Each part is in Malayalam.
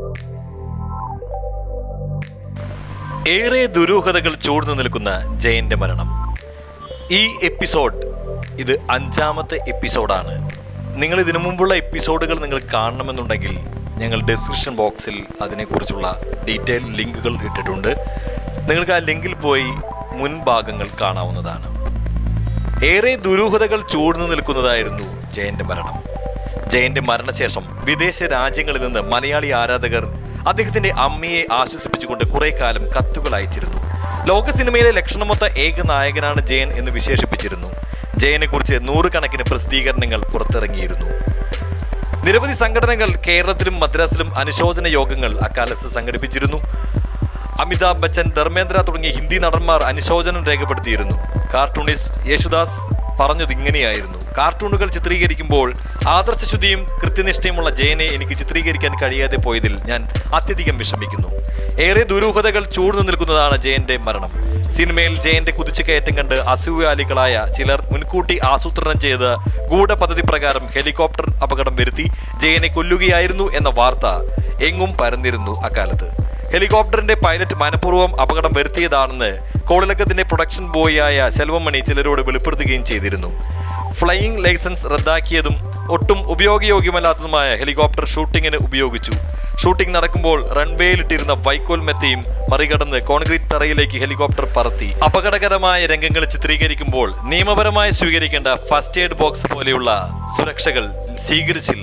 ഏറെ ദുരൂഹതകൾ ചൂഴ്ന്നു നിൽക്കുന്ന ജയന്റെ മരണം ഈ എപ്പിസോഡ് ഇത് അഞ്ചാമത്തെ എപ്പിസോഡാണ് നിങ്ങൾ ഇതിനു മുമ്പുള്ള എപ്പിസോഡുകൾ നിങ്ങൾ കാണണമെന്നുണ്ടെങ്കിൽ ഞങ്ങൾ ഡിസ്ക്രിപ്ഷൻ ബോക്സിൽ അതിനെക്കുറിച്ചുള്ള ഡീറ്റെയിൽ ലിങ്കുകൾ ഇട്ടിട്ടുണ്ട് നിങ്ങൾക്ക് ആ ലിങ്കിൽ പോയി മുൻഭാഗങ്ങൾ കാണാവുന്നതാണ് ഏറെ ദുരൂഹതകൾ ചൂഴ്ന്നു നിൽക്കുന്നതായിരുന്നു ജയന്റെ മരണം ജയന്റെ മരണശേഷം വിദേശ രാജ്യങ്ങളിൽ നിന്ന് മലയാളി ആരാധകർ അദ്ദേഹത്തിന്റെ അമ്മയെ ആശ്വസിപ്പിച്ചുകൊണ്ട് കുറെ കാലം കത്തുകൾ അയച്ചിരുന്നു ലോക സിനിമയിലെ ലക്ഷണമൊത്ത ഏക നായകനാണ് ജയൻ എന്ന് വിശേഷിപ്പിച്ചിരുന്നു ജയനെ കുറിച്ച് നൂറുകണക്കിന് പ്രസിദ്ധീകരണങ്ങൾ പുറത്തിറങ്ങിയിരുന്നു നിരവധി സംഘടനകൾ കേരളത്തിലും മദ്രാസിലും അനുശോചന യോഗങ്ങൾ അക്കാലത്ത് സംഘടിപ്പിച്ചിരുന്നു അമിതാഭ് ബച്ചൻ ധർമ്മേന്ദ്ര തുടങ്ങിയ ഹിന്ദി നടന്മാർ അനുശോചനം രേഖപ്പെടുത്തിയിരുന്നു കാർട്ടൂണിസ്റ്റ് യേശുദാസ് പറഞ്ഞത് ഇങ്ങനെയായിരുന്നു കാർട്ടൂണുകൾ ചിത്രീകരിക്കുമ്പോൾ ആദർശശുദ്ധിയും കൃത്യനിഷ്ഠയുമുള്ള ജയനെ എനിക്ക് ചിത്രീകരിക്കാൻ കഴിയാതെ പോയതിൽ ഞാൻ അത്യധികം വിഷമിക്കുന്നു ഏറെ ദുരൂഹതകൾ ചൂഴ്ന്നു നിൽക്കുന്നതാണ് ജയന്റെ മരണം സിനിമയിൽ ജയന്റെ കുതിച്ചുകയറ്റം കണ്ട് അസൂയാലികളായ ചിലർ മുൻകൂട്ടി ആസൂത്രണം ചെയ്ത് ഗൂഢപദ്ധതി പ്രകാരം ഹെലികോപ്റ്റർ അപകടം വരുത്തി ജയനെ കൊല്ലുകയായിരുന്നു എന്ന വാർത്ത എങ്ങും പരന്നിരുന്നു അക്കാലത്ത് ഹെലികോപ്റ്ററിന്റെ പൈലറ്റ് മനഃപൂർവ്വം അപകടം വരുത്തിയതാണെന്ന് കോളിലക്കത്തിന്റെ പ്രൊഡക്ഷൻ ബോയിയായ സെൽവമണി ചിലരോട് വെളിപ്പെടുത്തുകയും ചെയ്തിരുന്നു ഫ്ലൈയിങ് ലൈസൻസ് റദ്ദാക്കിയതും ഒട്ടും ഉപയോഗയോഗ്യമല്ലാത്തതുമായ ഹെലികോപ്റ്റർ ഷൂട്ടിങ്ങിന് ഉപയോഗിച്ചു ഷൂട്ടിംഗ് നടക്കുമ്പോൾ റൺവേയിലിട്ടിരുന്ന വൈക്കോൽ മെത്തയും മറികടന്ന് കോൺക്രീറ്റ് തറയിലേക്ക് ഹെലികോപ്റ്റർ പറത്തി അപകടകരമായ രംഗങ്ങൾ ചിത്രീകരിക്കുമ്പോൾ നിയമപരമായി സ്വീകരിക്കേണ്ട ഫസ്റ്റ് എയ്ഡ് ബോക്സ് പോലെയുള്ള സുരക്ഷകൾ സ്വീകരിച്ചില്ല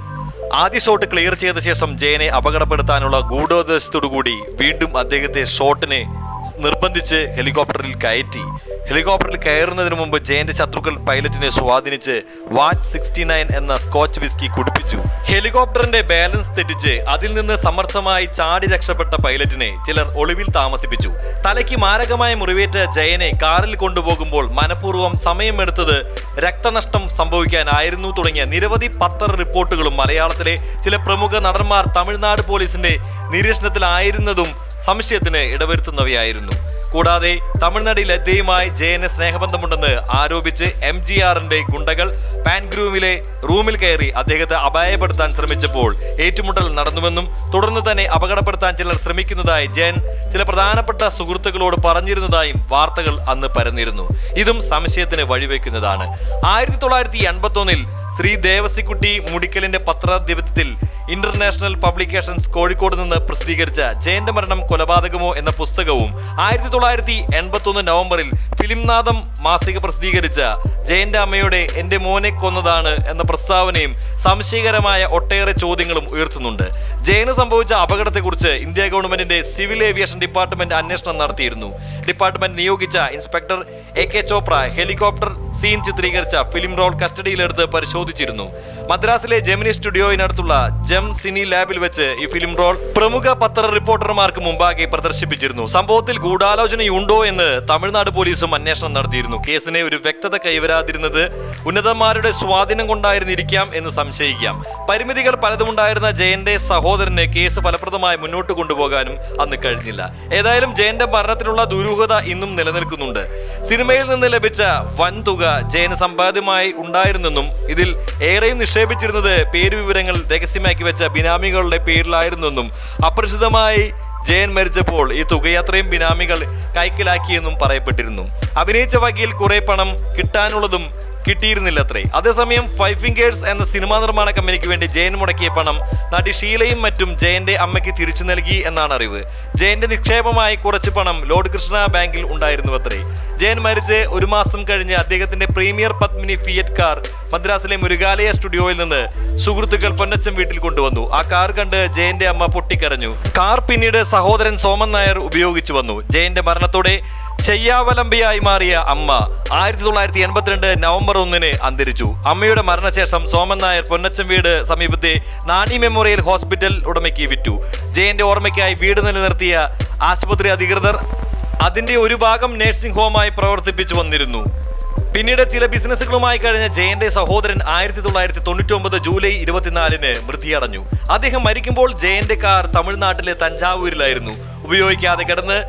ആദ്യ ഷോട്ട് ക്ലിയർ ചെയ്ത ശേഷം ജയനെ അപകടപ്പെടുത്താനുള്ള ഗൂഢോദ്ദേശത്തോടുകൂടി വീണ്ടും അദ്ദേഹത്തെ ഷോട്ടിനെ നിർബന്ധിച്ച് ഹെലികോപ്റ്ററിൽ കയറ്റി ഹെലികോപ്റ്ററിൽ കയറുന്നതിന് മുമ്പ് ജയന്റെ ശത്രുക്കൾ പൈലറ്റിനെ സ്വാധീനിച്ച് വാച്ച് സിക്സ്റ്റി നയൻ എന്ന സ്കോച്ച് വിസ്കി കുടിപ്പിച്ചു ഹെലികോപ്റ്ററിന്റെ ബാലൻസ് തെറ്റിച്ച് അതിൽ നിന്ന് സമർത്ഥമായി ചാടി രക്ഷപ്പെട്ട പൈലറ്റിനെ ചിലർ ഒളിവിൽ താമസിപ്പിച്ചു തലയ്ക്ക് മാരകമായ മുറിവേറ്റ ജയനെ കാറിൽ കൊണ്ടുപോകുമ്പോൾ മനഃപൂർവ്വം സമയമെടുത്തത് രക്തനഷ്ടം സംഭവിക്കാനായിരുന്നു തുടങ്ങിയ നിരവധി പത്ര റിപ്പോർട്ടുകളും മലയാളത്തിലെ ചില പ്രമുഖ നടന്മാർ തമിഴ്നാട് പോലീസിന്റെ നിരീക്ഷണത്തിലായിരുന്നതും സംശയത്തിന് ഇടവരുത്തുന്നവയായിരുന്നു കൂടാതെ തമിഴ്നാട്ടിൽ ലദ്ദയുമായി ജയന് സ്നേഹബന്ധമുണ്ടെന്ന് ആരോപിച്ച് എം ജി ആറിന്റെ ഗുണ്ടകൾ പാൻഗ്രൂമിലെ റൂമിൽ കയറി അദ്ദേഹത്തെ അപായപ്പെടുത്താൻ ശ്രമിച്ചപ്പോൾ ഏറ്റുമുട്ടൽ നടന്നുവെന്നും തുടർന്ന് തന്നെ അപകടപ്പെടുത്താൻ ചിലർ ശ്രമിക്കുന്നതായി ജയൻ ചില പ്രധാനപ്പെട്ട സുഹൃത്തുക്കളോട് പറഞ്ഞിരുന്നതായും വാർത്തകൾ അന്ന് പരന്നിരുന്നു ഇതും സംശയത്തിന് വഴിവെക്കുന്നതാണ് ആയിരത്തി തൊള്ളായിരത്തി എൺപത്തി ഒന്നിൽ ശ്രീ ദേവസിക്കുട്ടി മുടിക്കലിന്റെ പത്രാധിപത്യത്തിൽ ഇന്റർനാഷണൽ പബ്ലിക്കേഷൻസ് കോഴിക്കോട് നിന്ന് പ്രസിദ്ധീകരിച്ച ജയന്റെ മരണം കൊലപാതകമോ എന്ന പുസ്തകവും ആയിരത്തി തൊള്ളായിരത്തി എൺപത്തി ഒന്ന് നവംബറിൽ ഫിലിംനാഥം മാസിക പ്രസിദ്ധീകരിച്ച ജയന്റെ അമ്മയുടെ എന്റെ മോനെ കൊന്നതാണ് എന്ന പ്രസ്താവനയും സംശയകരമായ ഒട്ടേറെ ചോദ്യങ്ങളും ഉയർത്തുന്നുണ്ട് ജയന് സംഭവിച്ച അപകടത്തെക്കുറിച്ച് ഇന്ത്യ ഗവൺമെന്റിന്റെ സിവിൽ ഏവിയേഷൻ ഡിപ്പാർട്ട്മെന്റ് അന്വേഷണം നടത്തിയിരുന്നു ഡിപ്പാർട്ട്മെന്റ് നിയോഗിച്ച inspector A K Chopra helicopter scene ചിത്രീകരിച്ച ഫിലിം റോൾ കസ്റ്റഡിയിലെടുത്ത് പരിശോധിച്ചിരുന്നു മദ്രാസിലെ ജെമിനി സ്റ്റുഡിയോയിനടുത്തുള്ള ജെം സിനി ലാബിൽ വെച്ച് ഈ ഫിലിം റോൾ പ്രമുഖ പത്ര റിപ്പോർട്ടർമാർക്ക് മുമ്പാകെ പ്രദർശിപ്പിച്ചിരുന്നു സംഭവത്തിൽ ഗൂഢാലോചനയുണ്ടോ എന്ന് തമിഴ്നാട് പോലീസും അന്വേഷണം നടത്തിയിരുന്നു കേസിനെ ഒരു വ്യക്തത കൈവരാതിരുന്നത് ഉന്നതന്മാരുടെ സ്വാധീനം കൊണ്ടായിരുന്നിരിക്കാം എന്ന് സംശയിക്കാം പരിമിതികൾ പലതുമുണ്ടായിരുന്ന ജയന്റെ സഹോദരന് കേസ് ഫലപ്രദമായി മുന്നോട്ട് കൊണ്ടുപോകാനും അന്ന് കഴിഞ്ഞില്ല ഏതായാലും ജയന്റെ മരണത്തിനുള്ള ദുരൂഹത ഇന്നും നിലനിൽക്കുന്നുണ്ട് സിനിമയിൽ നിന്ന് ലഭിച്ച വൻ തുക ജയന് സമ്പാദ്യമായി ഉണ്ടായിരുന്നെന്നും ഇതിൽ ഏറെയും നിക്ഷേപിച്ചിരുന്നത് പേരുവിവരങ്ങൾ രഹസ്യമാക്കി വെച്ച ബിനാമികളുടെ പേരിലായിരുന്നെന്നും അപ്രസിദ്ധമായി ജയൻ മരിച്ചപ്പോൾ ഈ തുകയത്രയും ബിനാമികൾ കൈക്കലാക്കിയെന്നും പറയപ്പെട്ടിരുന്നു അഭിനയിച്ച വകയിൽ കുറെ പണം കിട്ടാനുള്ളതും കിട്ടിയിരുന്നില്ലത്രേ അതേസമയം ഫൈവ് ഫിംഗേഴ്സ് എന്ന സിനിമാ നിർമ്മാണ കമ്പനിക്ക് വേണ്ടി ജയൻ മുടക്കിയ പണം നടി ഷീലയും മറ്റും ജയന്റെ അമ്മയ്ക്ക് തിരിച്ചു നൽകി എന്നാണ് അറിവ് ജയന്റെ നിക്ഷേപമായി കുറച്ച് പണം ലോർഡ് കൃഷ്ണ ബാങ്കിൽ ഉണ്ടായിരുന്നു അത്രേ ജയൻ മരിച്ച് ഒരു മാസം കഴിഞ്ഞ് അദ്ദേഹത്തിന്റെ പ്രീമിയർ പത്മിനി ഫിയറ്റ് കാർ മദ്രാസിലെ മുരുകാലയ സ്റ്റുഡിയോയിൽ നിന്ന് സുഹൃത്തുക്കൾ പൊന്നച്ചൻ വീട്ടിൽ കൊണ്ടുവന്നു ആ കാർ കണ്ട് ജയന്റെ അമ്മ പൊട്ടിക്കരഞ്ഞു കാർ പിന്നീട് സഹോദരൻ സോമൻ നായർ ഉപയോഗിച്ചു വന്നു ജയന്റെ മരണത്തോടെ ചെയ്യാവലംബിയായി മാറിയ അമ്മ ആയിരത്തി തൊള്ളായിരത്തി എൺപത്തിരണ്ട് നവംബർ ഒന്നിന് അന്തരിച്ചു അമ്മയുടെ മരണശേഷം സോമൻ നായർ പൊന്നച്ചൻ വീട് സമീപത്തെ നാണി മെമ്മോറിയൽ ഹോസ്പിറ്റൽ ഉടമയ്ക്ക് വിറ്റു ജയന്റെ ഓർമ്മയ്ക്കായി വീട് നിലനിർത്തിയ ആശുപത്രി അധികൃതർ അതിന്റെ ഒരു ഭാഗം നഴ്സിംഗ് ഹോമായി പ്രവർത്തിപ്പിച്ചു വന്നിരുന്നു പിന്നീട് ചില ബിസിനസ്സുകളുമായി കഴിഞ്ഞ ജയന്റെ സഹോദരൻ ആയിരത്തി തൊള്ളായിരത്തി തൊണ്ണൂറ്റി ഒമ്പത് ജൂലൈ ഇരുപത്തിനാലിന് മൃതിയടഞ്ഞു അദ്ദേഹം മരിക്കുമ്പോൾ ജയന്റെ കാർ തമിഴ്നാട്ടിലെ തഞ്ചാവൂരിലായിരുന്നു ഉപയോഗിക്കാതെ കിടന്ന്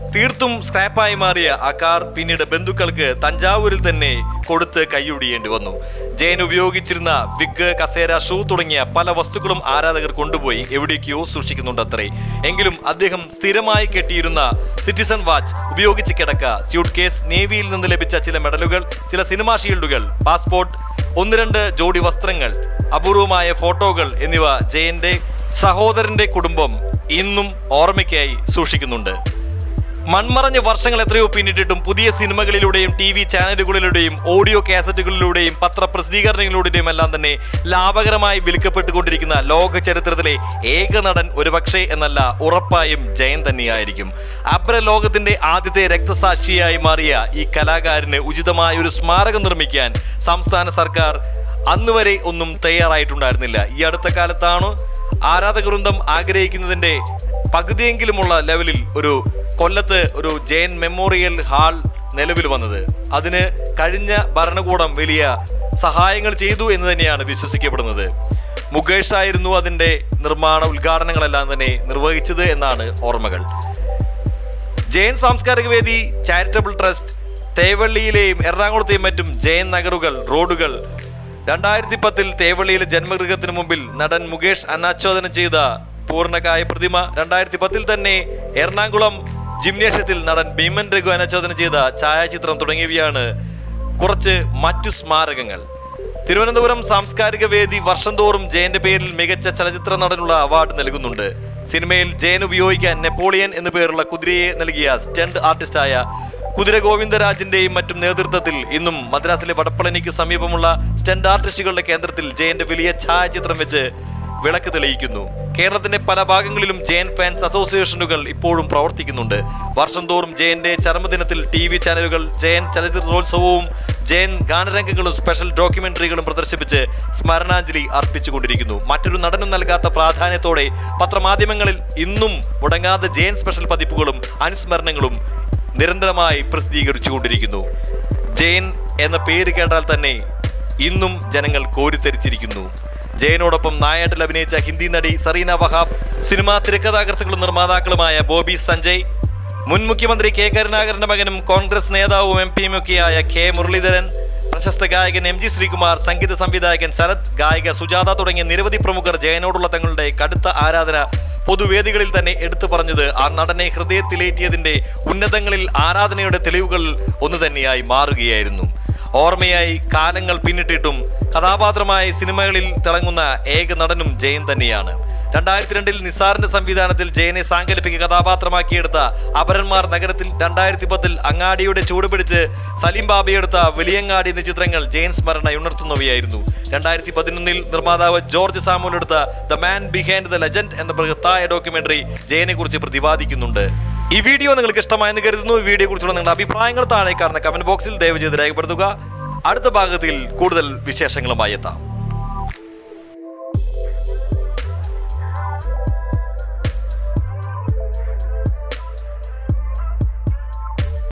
തീർത്തും സ്ക്രാപ്പായി മാറിയ ആ കാർ പിന്നീട് ബന്ധുക്കൾക്ക് തഞ്ചാവൂരിൽ തന്നെ കൊടുത്ത് കൈയൊടിയേണ്ടി വന്നു ജയൻ ഉപയോഗിച്ചിരുന്ന വിഗ് കസേര ഷൂ തുടങ്ങിയ പല വസ്തുക്കളും ആരാധകർ കൊണ്ടുപോയി എവിടേക്കോ സൂക്ഷിക്കുന്നുണ്ടത്രേ എങ്കിലും അദ്ദേഹം സ്ഥിരമായി കെട്ടിയിരുന്ന സിറ്റിസൺ വാച്ച് ഉപയോഗിച്ച് കിടക്ക സ്യൂട്ട് കേസ് നേവിയിൽ നിന്ന് ലഭിച്ച ചില മെഡലുകൾ ചില സിനിമാ ഷീൽഡുകൾ പാസ്പോർട്ട് ഒന്ന് രണ്ട് ജോഡി വസ്ത്രങ്ങൾ അപൂർവമായ ഫോട്ടോകൾ എന്നിവ ജയന്റെ സഹോദരന്റെ കുടുംബം ഇന്നും ഓർമ്മയ്ക്കായി സൂക്ഷിക്കുന്നുണ്ട് മൺമറഞ്ഞ വർഷങ്ങൾ എത്രയോ പിന്നിട്ടിട്ടും പുതിയ സിനിമകളിലൂടെയും ടി വി ചാനലുകളിലൂടെയും ഓഡിയോ കാസറ്റുകളിലൂടെയും പത്രപ്രസിദ്ധീകരണങ്ങളിലൂടെയും എല്ലാം തന്നെ ലാഭകരമായി വിൽക്കപ്പെട്ടുകൊണ്ടിരിക്കുന്ന ലോക ചരിത്രത്തിലെ ഏക നടൻ ഒരുപക്ഷെ എന്നല്ല ഉറപ്പായും ജയൻ തന്നെയായിരിക്കും അബ്ര ലോകത്തിന്റെ ആദ്യത്തെ രക്തസാക്ഷിയായി മാറിയ ഈ കലാകാരന് ഉചിതമായ ഒരു സ്മാരകം നിർമ്മിക്കാൻ സംസ്ഥാന സർക്കാർ അന്ന് വരെ ഒന്നും തയ്യാറായിട്ടുണ്ടായിരുന്നില്ല ഈ അടുത്ത കാലത്താണ് ആരാധകവൃന്ദം ആഗ്രഹിക്കുന്നതിന്റെ പകുതിയെങ്കിലുമുള്ള ലെവലിൽ ഒരു കൊല്ലത്ത് ഒരു ജയൻ മെമ്മോറിയൽ ഹാൾ നിലവിൽ വന്നത് അതിന് കഴിഞ്ഞ ഭരണകൂടം വലിയ സഹായങ്ങൾ ചെയ്തു എന്ന് തന്നെയാണ് വിശ്വസിക്കപ്പെടുന്നത് മുകേഷ് ആയിരുന്നു അതിന്റെ നിർമ്മാണ ഉദ്ഘാടനങ്ങളെല്ലാം തന്നെ നിർവഹിച്ചത് എന്നാണ് ഓർമ്മകൾ ജയൻ സാംസ്കാരിക വേദി ചാരിറ്റബിൾ ട്രസ്റ്റ് തേവള്ളിയിലെയും എറണാകുളത്തെയും മറ്റും ജയൻ നഗറുകൾ റോഡുകൾ രണ്ടായിരത്തി പത്തിൽ തേവള്ളിയിലെ ജന്മഗൃഹത്തിന് മുമ്പിൽ നടൻ മുകേഷ് അനാച്ഛോദനം ചെയ്ത പൂർണ്ണകായ പ്രതിമ രണ്ടായിരത്തി പത്തിൽ തന്നെ എറണാകുളം ജിംനേഷ്യത്തിൽ നടൻ ഭീമൻ രഘു അനാച്ഛോദനം ചെയ്ത ഛായാചിത്രം തുടങ്ങിയവയാണ് കുറച്ച് മറ്റു സ്മാരകങ്ങൾ തിരുവനന്തപുരം സാംസ്കാരിക വേദി വർഷം തോറും ജയന്റെ പേരിൽ മികച്ച ചലച്ചിത്ര നടനുള്ള അവാർഡ് നൽകുന്നുണ്ട് സിനിമയിൽ ജയൻ ഉപയോഗിക്കാൻ നെപ്പോളിയൻ എന്നു പേരുള്ള കുതിരയെ നൽകിയ സ്റ്റണ്ട് ആർട്ടിസ്റ്റായ കുതിര ഗോവിന്ദരാജിന്റെയും മറ്റും നേതൃത്വത്തിൽ ഇന്നും മദ്രാസിലെ വടപ്പളനിക്ക് സമീപമുള്ള സ്റ്റണ്ട് ആർട്ടിസ്റ്റുകളുടെ കേന്ദ്രത്തിൽ ജയന്റെ വലിയ ഛായാചിത്രം വെച്ച് വിളക്ക് തെളിയിക്കുന്നു കേരളത്തിന്റെ പല ഭാഗങ്ങളിലും ജയൻ ഫാൻസ് അസോസിയേഷനുകൾ ഇപ്പോഴും പ്രവർത്തിക്കുന്നുണ്ട് വർഷം തോറും ജയന്റെ ചരമദിനത്തിൽ ടി വി ചാനലുകൾ ജയൻ ചലച്ചിത്രോത്സവവും ജയൻ ഗാനരംഗങ്ങളും സ്പെഷ്യൽ ഡോക്യുമെന്ററികളും പ്രദർശിപ്പിച്ച് സ്മരണാഞ്ജലി അർപ്പിച്ചുകൊണ്ടിരിക്കുന്നു മറ്റൊരു നടനും നൽകാത്ത പ്രാധാന്യത്തോടെ പത്രമാധ്യമങ്ങളിൽ ഇന്നും മുടങ്ങാതെ ജയൻ സ്പെഷ്യൽ പതിപ്പുകളും അനുസ്മരണങ്ങളും നിരന്തരമായി പ്രസിദ്ധീകരിച്ചുകൊണ്ടിരിക്കുന്നു ജയൻ എന്ന പേര് കേട്ടാൽ തന്നെ ഇന്നും ജനങ്ങൾ കോരിത്തരിച്ചിരിക്കുന്നു ജയനോടൊപ്പം നായാട്ടിൽ അഭിനയിച്ച ഹിന്ദി നടി സറീന വഹാബ് സിനിമാ തിരക്കഥാകൃത്തുക്കളും നിർമ്മാതാക്കളുമായ ബോബി സഞ്ജയ് മുൻ മുഖ്യമന്ത്രി കെ കരുണാകരന്റെ മകനും കോൺഗ്രസ് നേതാവും എം പിയുമൊക്കെയായ കെ മുരളീധരൻ പ്രശസ്ത ഗായകൻ എം ജി ശ്രീകുമാർ സംഗീത സംവിധായകൻ ശരത് ഗായിക സുജാത തുടങ്ങിയ നിരവധി പ്രമുഖർ ജയനോടുള്ള തങ്ങളുടെ കടുത്ത ആരാധന പൊതുവേദികളിൽ തന്നെ എടുത്തു പറഞ്ഞത് ആ നടനെ ഹൃദയത്തിലേറ്റിയതിന്റെ ഉന്നതങ്ങളിൽ ആരാധനയുടെ തെളിവുകൾ ഒന്ന് തന്നെയായി മാറുകയായിരുന്നു ഓർമ്മയായി കാലങ്ങൾ പിന്നിട്ടിട്ടും കഥാപാത്രമായി സിനിമകളിൽ തിളങ്ങുന്ന ഏക നടനും ജയൻ തന്നെയാണ് രണ്ടായിരത്തി രണ്ടിൽ നിസാറിന്റെ സംവിധാനത്തിൽ ജയനെ സാങ്കല്പിക കഥാപാത്രമാക്കിയെടുത്ത അപരന്മാർ നഗരത്തിൽ രണ്ടായിരത്തി പത്തിൽ അങ്ങാടിയുടെ ചൂട് പിടിച്ച് സലീം ബാബി എടുത്ത വലിയങ്ങാടി എന്ന ചിത്രങ്ങൾ ജയൻ സ്മരണ ഉണർത്തുന്നവയായിരുന്നു രണ്ടായിരത്തി പതിനൊന്നിൽ നിർമ്മാതാവ് ജോർജ് സാമുൽ എടുത്ത the man behind the legend എന്ന ബൃഹത്തായ ഡോക്യുമെന്ററി ജയനെ കുറിച്ച് പ്രതിപാദിക്കുന്നുണ്ട് ഈ വീഡിയോ നിങ്ങൾക്ക് ഇഷ്ടമായെന്ന് കരുതുന്നു ഈ വീഡിയോ കുറിച്ചുള്ള നിങ്ങളുടെ അഭിപ്രായങ്ങൾ താഴെ കാണുന്ന കമന്റ് ബോക്സിൽ ദയവ് ചെയ്ത് രേഖപ്പെടുത്തുക അടുത്ത ഭാഗത്തിൽ കൂടുതൽ വിശേഷങ്ങളുമായി എത്താം